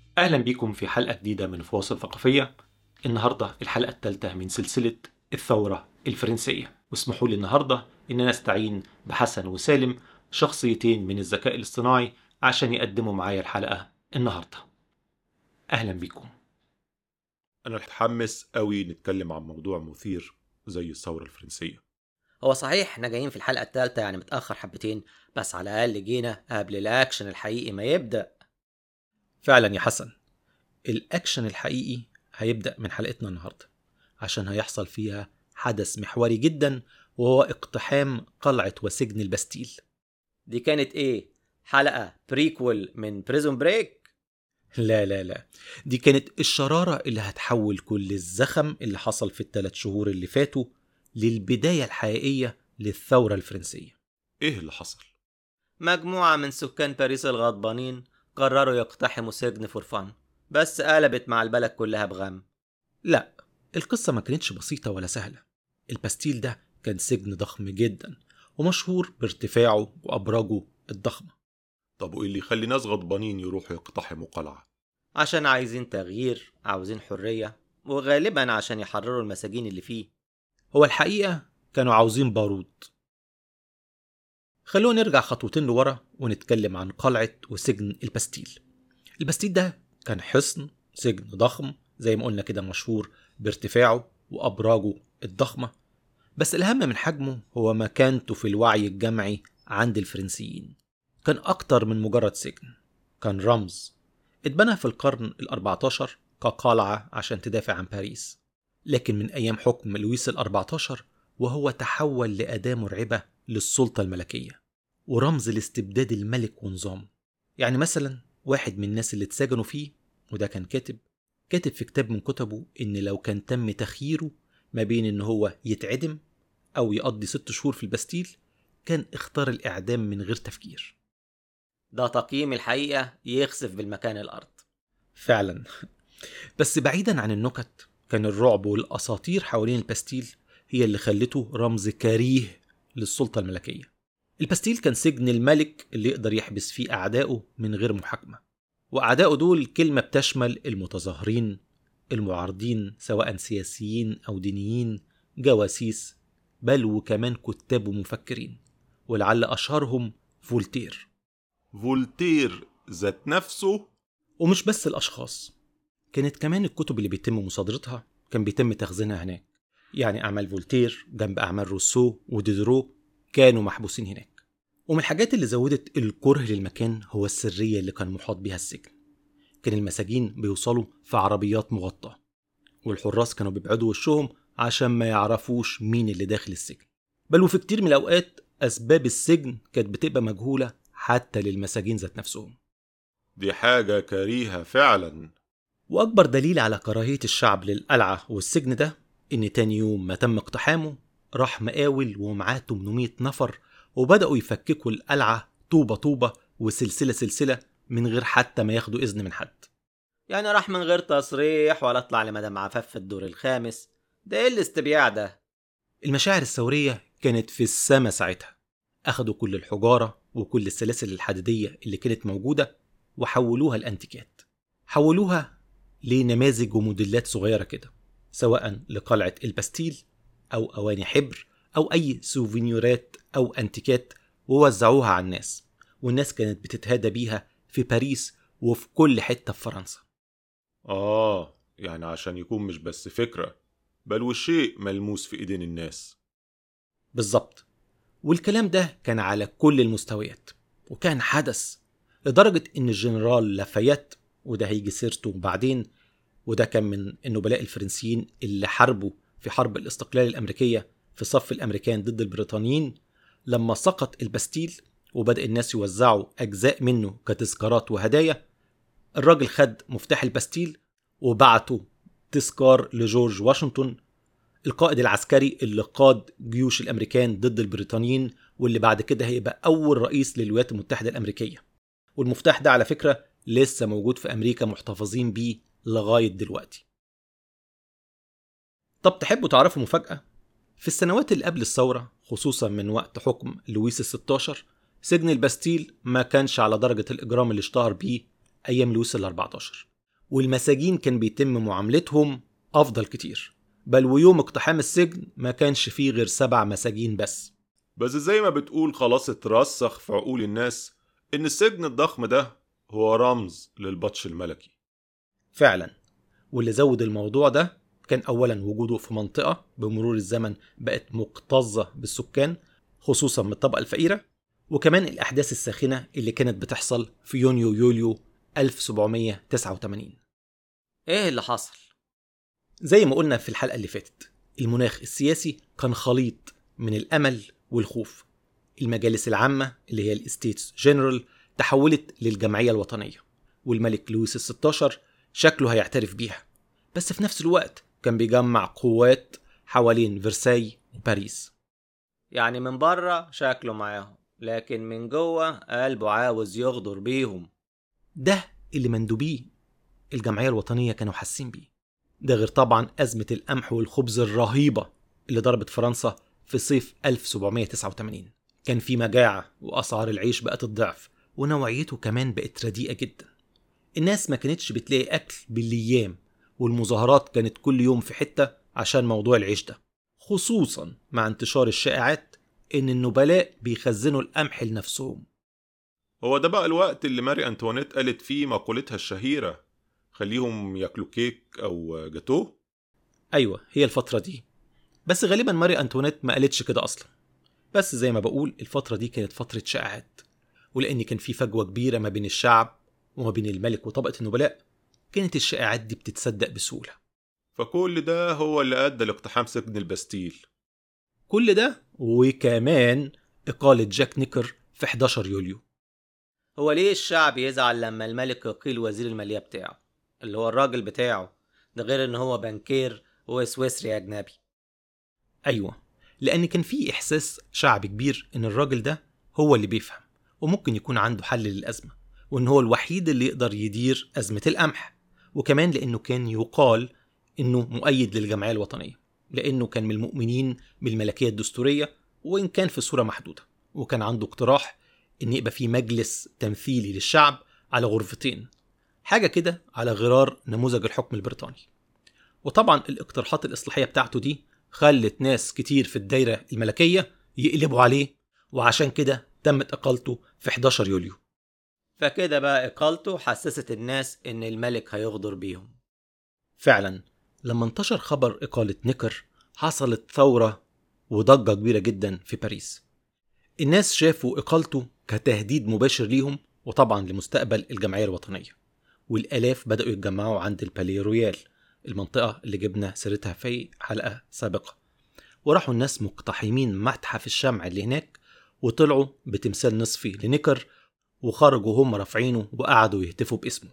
أهلا بيكم في حلقة جديدة من فواصل ثقافية النهاردة الحلقة الثالثة من سلسلة الثورة الفرنسية واسمحوا لي النهاردة إن أنا أستعين بحسن وسالم شخصيتين من الذكاء الاصطناعي عشان يقدموا معايا الحلقة النهاردة أهلا بيكم أنا متحمس قوي نتكلم عن موضوع مثير زي الثورة الفرنسية هو صحيح احنا جايين في الحلقة التالتة يعني متأخر حبتين بس على الأقل جينا قبل الأكشن الحقيقي ما يبدأ فعلا يا حسن الأكشن الحقيقي هيبدأ من حلقتنا النهاردة عشان هيحصل فيها حدث محوري جدا وهو اقتحام قلعة وسجن البستيل دي كانت ايه؟ حلقة بريكول من بريزون بريك؟ لا لا لا دي كانت الشرارة اللي هتحول كل الزخم اللي حصل في الثلاث شهور اللي فاتوا للبداية الحقيقية للثورة الفرنسية إيه اللي حصل؟ مجموعة من سكان باريس الغضبانين قرروا يقتحموا سجن فورفان بس قلبت مع البلد كلها بغم لا القصة ما كانتش بسيطة ولا سهلة البستيل ده كان سجن ضخم جدا ومشهور بارتفاعه وأبراجه الضخمة طب وإيه اللي يخلي ناس غضبانين يروحوا يقتحموا قلعة؟ عشان عايزين تغيير عاوزين حرية وغالبا عشان يحرروا المساجين اللي فيه هو الحقيقة كانوا عاوزين بارود خلونا نرجع خطوتين لورا ونتكلم عن قلعة وسجن البستيل البستيل ده كان حصن سجن ضخم زي ما قلنا كده مشهور بارتفاعه وأبراجه الضخمة بس الأهم من حجمه هو مكانته في الوعي الجمعي عند الفرنسيين كان أكتر من مجرد سجن كان رمز اتبنى في القرن ال14 كقلعة عشان تدافع عن باريس لكن من أيام حكم لويس ال14 وهو تحول لأداة مرعبة للسلطة الملكية ورمز لاستبداد الملك ونظامه يعني مثلا واحد من الناس اللي اتسجنوا فيه وده كان كاتب كاتب في كتاب من كتبه إن لو كان تم تخييره ما بين إن هو يتعدم أو يقضي ست شهور في البستيل كان اختار الإعدام من غير تفكير ده تقييم الحقيقة يخسف بالمكان الأرض فعلا بس بعيدا عن النكت كان الرعب والأساطير حوالين البستيل هي اللي خلته رمز كريه للسلطة الملكية البستيل كان سجن الملك اللي يقدر يحبس فيه أعدائه من غير محاكمة وأعدائه دول كلمة بتشمل المتظاهرين المعارضين سواء سياسيين أو دينيين جواسيس بل وكمان كتاب ومفكرين ولعل أشهرهم فولتير فولتير ذات نفسه ومش بس الأشخاص كانت كمان الكتب اللي بيتم مصادرتها كان بيتم تخزينها هناك يعني أعمال فولتير جنب أعمال روسو وديدرو كانوا محبوسين هناك ومن الحاجات اللي زودت الكره للمكان هو السرية اللي كان محاط بيها السجن كان المساجين بيوصلوا في عربيات مغطاة والحراس كانوا بيبعدوا وشهم عشان ما يعرفوش مين اللي داخل السجن بل وفي كتير من الأوقات أسباب السجن كانت بتبقى مجهولة حتى للمساجين ذات نفسهم دي حاجة كريهة فعلا وأكبر دليل على كراهية الشعب للقلعة والسجن ده إن تاني يوم ما تم اقتحامه راح مقاول ومعاه 800 نفر وبدأوا يفككوا القلعة طوبة طوبة وسلسلة سلسلة من غير حتى ما ياخدوا إذن من حد يعني راح من غير تصريح ولا اطلع لمدام عفاف في الدور الخامس ده ايه الاستبياع ده المشاعر الثورية كانت في السما ساعتها أخدوا كل الحجارة وكل السلاسل الحديدية اللي كانت موجودة وحولوها لأنتيكات حولوها لنماذج وموديلات صغيرة كده سواء لقلعة البستيل أو أواني حبر أو أي سوفينيورات أو أنتيكات ووزعوها على الناس والناس كانت بتتهادى بيها في باريس وفي كل حتة في فرنسا آه يعني عشان يكون مش بس فكرة بل وشيء ملموس في إيدين الناس بالظبط والكلام ده كان على كل المستويات وكان حدث لدرجة إن الجنرال لافايات وده هيجي سيرته بعدين وده كان من النبلاء الفرنسيين اللي حاربوا في حرب الاستقلال الأمريكية في صف الأمريكان ضد البريطانيين لما سقط البستيل وبدأ الناس يوزعوا أجزاء منه كتذكارات وهدايا الراجل خد مفتاح البستيل وبعته تذكار لجورج واشنطن القائد العسكري اللي قاد جيوش الامريكان ضد البريطانيين واللي بعد كده هيبقى اول رئيس للولايات المتحده الامريكيه والمفتاح ده على فكره لسه موجود في امريكا محتفظين بيه لغايه دلوقتي طب تحبوا تعرفوا مفاجاه في السنوات اللي قبل الثوره خصوصا من وقت حكم لويس الستاشر سجن البستيل ما كانش على درجه الاجرام اللي اشتهر بيه ايام لويس ال14 والمساجين كان بيتم معاملتهم أفضل كتير بل ويوم اقتحام السجن ما كانش فيه غير سبع مساجين بس بس زي ما بتقول خلاص اترسخ في عقول الناس إن السجن الضخم ده هو رمز للبطش الملكي فعلا واللي زود الموضوع ده كان أولا وجوده في منطقة بمرور الزمن بقت مكتظة بالسكان خصوصا من الطبقة الفقيرة وكمان الأحداث الساخنة اللي كانت بتحصل في يونيو يوليو 1789 ايه اللي حصل زي ما قلنا في الحلقة اللي فاتت المناخ السياسي كان خليط من الأمل والخوف المجالس العامة اللي هي الستيتس جنرال تحولت للجمعية الوطنية والملك لويس الستاشر شكله هيعترف بيها بس في نفس الوقت كان بيجمع قوات حوالين فرساي وباريس يعني من بره شكله معاهم لكن من جوه قلبه عاوز يغدر بيهم ده اللي مندوبيه الجمعية الوطنية كانوا حاسين بيه ده غير طبعا أزمة القمح والخبز الرهيبة اللي ضربت فرنسا في صيف 1789 كان في مجاعة وأسعار العيش بقت الضعف ونوعيته كمان بقت رديئة جدا الناس ما كانتش بتلاقي أكل بالأيام والمظاهرات كانت كل يوم في حتة عشان موضوع العيش ده خصوصا مع انتشار الشائعات إن النبلاء بيخزنوا القمح لنفسهم هو ده بقى الوقت اللي ماري أنطوانيت قالت فيه مقولتها الشهيرة خليهم ياكلوا كيك أو جاتوه أيوة هي الفترة دي بس غالبا ماري أنتوانيت ما قالتش كده أصلا بس زي ما بقول الفترة دي كانت فترة شائعات ولأن كان في فجوة كبيرة ما بين الشعب وما بين الملك وطبقة النبلاء كانت الشائعات دي بتتصدق بسهولة فكل ده هو اللي أدى لاقتحام سجن البستيل كل ده وكمان إقالة جاك نيكر في 11 يوليو هو ليه الشعب يزعل لما الملك يقيل وزير المالية بتاعه اللي هو الراجل بتاعه ده غير ان هو بنكير وسويسري اجنبي أيوة لأن كان في إحساس شعبي كبير إن الراجل ده هو اللي بيفهم وممكن يكون عنده حل للأزمة وإن هو الوحيد اللي يقدر يدير أزمة القمح وكمان لأنه كان يقال إنه مؤيد للجمعية الوطنية لأنه كان من المؤمنين بالملكية الدستورية وإن كان في صورة محدودة وكان عنده اقتراح إن يبقى في مجلس تمثيلي للشعب على غرفتين حاجة كده على غرار نموذج الحكم البريطاني وطبعا الاقتراحات الإصلاحية بتاعته دي خلت ناس كتير في الدايرة الملكية يقلبوا عليه وعشان كده تمت إقالته في 11 يوليو فكده بقى اقالته حسست الناس ان الملك هيغدر بيهم فعلا لما انتشر خبر إقالة نيكر حصلت ثورة وضجة كبيرة جدا في باريس الناس شافوا إقالته كتهديد مباشر ليهم وطبعا لمستقبل الجمعية الوطنية والآلاف بدأوا يتجمعوا عند الباليه رويال المنطقة اللي جبنا سيرتها في حلقة سابقة وراحوا الناس مقتحمين متحف الشمع اللي هناك وطلعوا بتمثال نصفي لنيكر وخرجوا هم رافعينه وقعدوا يهتفوا باسمه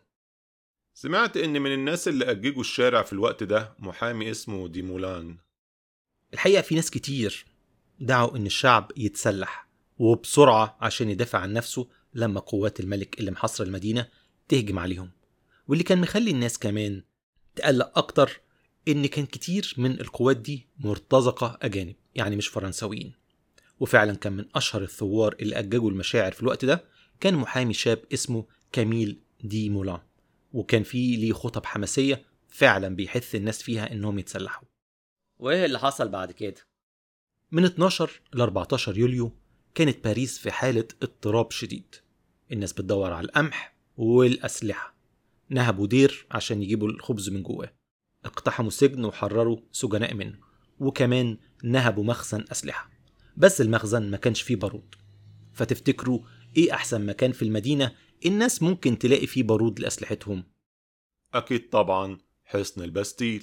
سمعت إن من الناس اللي أججوا الشارع في الوقت ده محامي اسمه ديمولان الحقيقة في ناس كتير دعوا إن الشعب يتسلح وبسرعة عشان يدافع عن نفسه لما قوات الملك اللي محاصرة المدينة تهجم عليهم واللي كان مخلي الناس كمان تقلق أكتر إن كان كتير من القوات دي مرتزقة أجانب يعني مش فرنساويين وفعلا كان من أشهر الثوار اللي أججوا المشاعر في الوقت ده كان محامي شاب اسمه كاميل دي مولان وكان فيه ليه خطب حماسية فعلا بيحث الناس فيها إنهم يتسلحوا وايه اللي حصل بعد كده من 12 ل 14 يوليو كانت باريس في حالة اضطراب شديد الناس بتدور على القمح والأسلحة نهبوا دير عشان يجيبوا الخبز من جواه اقتحموا سجن وحرروا سجناء منه وكمان نهبوا مخزن أسلحة بس المخزن ما كانش فيه بارود فتفتكروا ايه أحسن مكان في المدينة الناس ممكن تلاقي فيه بارود لأسلحتهم أكيد طبعا حصن البستيل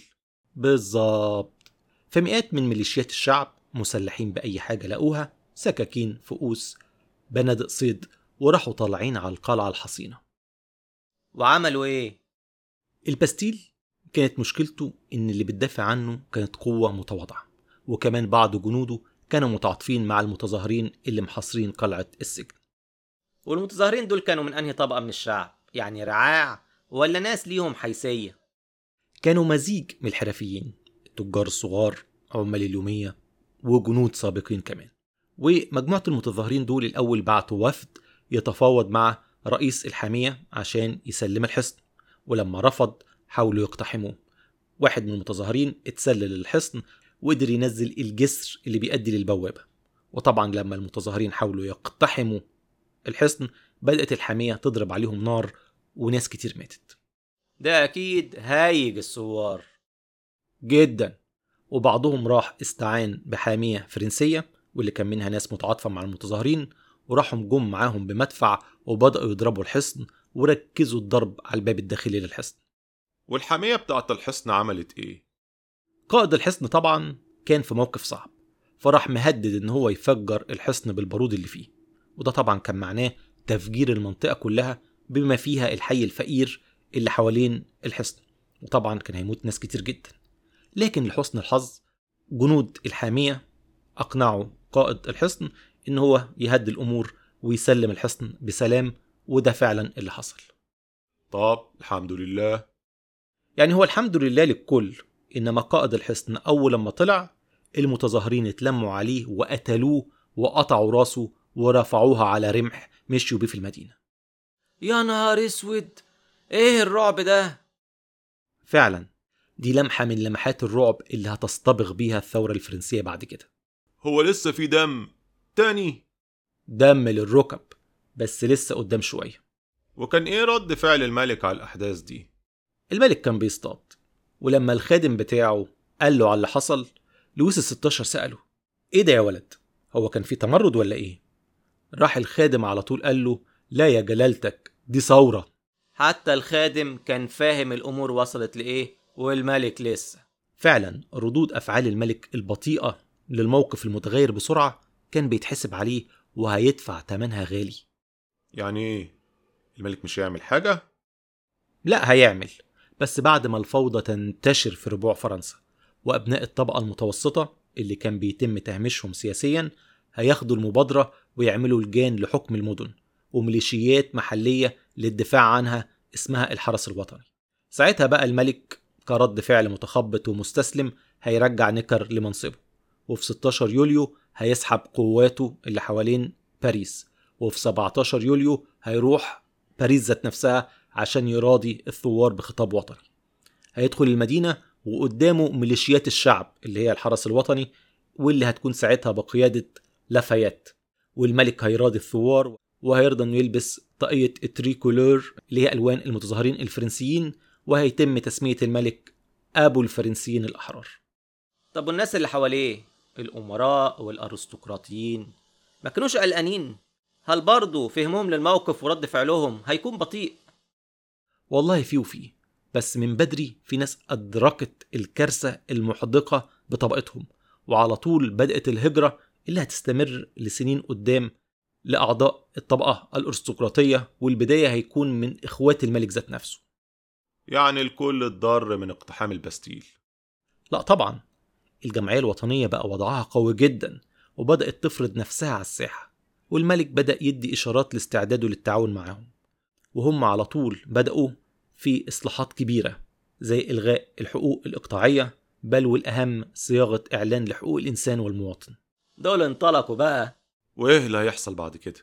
بالظبط فمئات من ميليشيات الشعب مسلحين بأي حاجة لقوها سكاكين فؤوس بنادق صيد وراحوا طالعين على القلعة الحصينة وعملوا ايه البستيل كانت مشكلته إن اللي بتدافع عنه كانت قوة متواضعة وكمان بعض جنوده كانوا متعاطفين مع المتظاهرين اللي محاصرين قلعة السجن والمتظاهرين دول كانوا من انهي طبقة من الشعب يعني رعاع ولا ناس ليهم حيثية كانوا مزيج من الحرفيين التجار الصغار عمال اليومية وجنود سابقين كمان ومجموعة المتظاهرين دول الأول بعتوا وفد يتفاوض مع رئيس الحامية عشان يسلم الحصن ولما رفض حاولوا يقتحموه واحد من المتظاهرين اتسلل الحصن وقدر ينزل الجسر اللي بيؤدي للبوابة وطبعا لما المتظاهرين حاولوا يقتحموا الحصن بدأت الحامية تضرب عليهم نار وناس كتير ماتت ده اكيد هايج الثوار جدا وبعضهم راح استعان بحامية فرنسية واللي كان منها ناس متعاطفة مع المتظاهرين وراحوا جم معاهم بمدفع وبدأوا يضربوا الحصن وركزوا الضرب على الباب الداخلي للحصن والحامية بتاعت الحصن عملت ايه؟ قائد الحصن طبعا كان في موقف صعب فراح مهدد ان هو يفجر الحصن بالبارود اللي فيه وده طبعا كان معناه تفجير المنطقة كلها بما فيها الحي الفقير اللي حوالين الحصن وطبعا كان هيموت ناس كتير جدا لكن لحسن الحظ جنود الحامية أقنعوا قائد الحصن إن هو يهدي الأمور ويسلم الحصن بسلام وده فعلا اللي حصل طب الحمد لله يعني هو الحمد لله للكل إنما قائد الحصن أول لما طلع المتظاهرين اتلموا عليه وقتلوه وقطعوا راسه ورفعوها على رمح مشيوا بيه في المدينة يا نهار اسود ايه الرعب ده فعلا دي لمحة من لمحات الرعب اللي هتصطبغ بيها الثورة الفرنسية بعد كده هو لسه في دم تاني دم للركب بس لسه قدام شوية وكان ايه رد فعل الملك على الأحداث دي؟ الملك كان بيصطاد ولما الخادم بتاعه قال له على اللي حصل لويس الستاشر سأله ايه ده يا ولد هو كان في تمرد ولا ايه راح الخادم على طول قال له لا يا جلالتك دي ثورة حتى الخادم كان فاهم الامور وصلت لايه والملك لسه فعلا ردود أفعال الملك البطيئة للموقف المتغير بسرعة كان بيتحسب عليه وهيدفع تمنها غالي يعني ايه؟ الملك مش هيعمل حاجة؟ لا هيعمل بس بعد ما الفوضى تنتشر في ربوع فرنسا وأبناء الطبقة المتوسطة اللي كان بيتم تهميشهم سياسيا هياخدوا المبادرة ويعملوا لجان لحكم المدن وميليشيات محلية للدفاع عنها اسمها الحرس الوطني ساعتها بقى الملك كرد فعل متخبط ومستسلم هيرجع نكر لمنصبه وفي 16 يوليو هيسحب قواته اللي حوالين باريس وفي 17 يوليو هيروح باريس ذات نفسها عشان يراضي الثوار بخطاب وطني هيدخل المدينة وقدامه ميليشيات الشعب اللي هي الحرس الوطني واللي هتكون ساعتها بقيادة لافايات والملك هيراضي الثوار وهيرضى انه يلبس طاقية التريكولور اللي هي الوان المتظاهرين الفرنسيين وهيتم تسمية الملك ابو الفرنسيين الاحرار طب والناس اللي حواليه الامراء والارستقراطيين ما كانوش قلقانين هل برضه فهمهم للموقف ورد فعلهم هيكون بطيء والله في وفي بس من بدري في ناس أدركت الكارثة المحدقة بطبقتهم وعلى طول بدأت الهجرة اللي هتستمر لسنين قدام لأعضاء الطبقة الأرستقراطية والبداية هيكون من إخوات الملك ذات نفسه يعني الكل اتضر من اقتحام البستيل لا طبعا الجمعية الوطنية بقى وضعها قوي جدا وبدأت تفرض نفسها على الساحة والملك بدأ يدي إشارات لاستعداده للتعاون معهم وهم على طول بدأوا في إصلاحات كبيرة زي إلغاء الحقوق الإقطاعية بل والأهم صياغة إعلان لحقوق الإنسان والمواطن دول انطلقوا بقى وايه اللي هيحصل بعد كده؟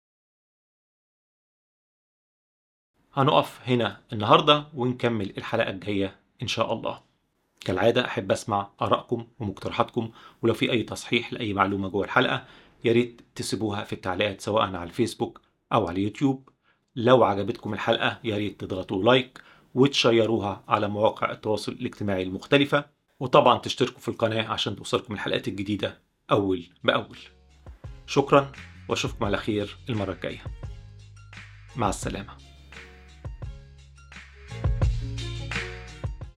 هنقف هنا النهاردة ونكمل الحلقة الجاية إن شاء الله كالعادة أحب أسمع آرائكم ومقترحاتكم ولو في أي تصحيح لأي معلومة جوه الحلقة يا ريت تسيبوها في التعليقات سواء على الفيسبوك أو على اليوتيوب لو عجبتكم الحلقة يا ريت تضغطوا لايك وتشيروها على مواقع التواصل الاجتماعي المختلفة وطبعا تشتركوا في القناة عشان توصلكم الحلقات الجديدة أول بأول شكرا وأشوفكم على خير المرة الجاية مع السلامة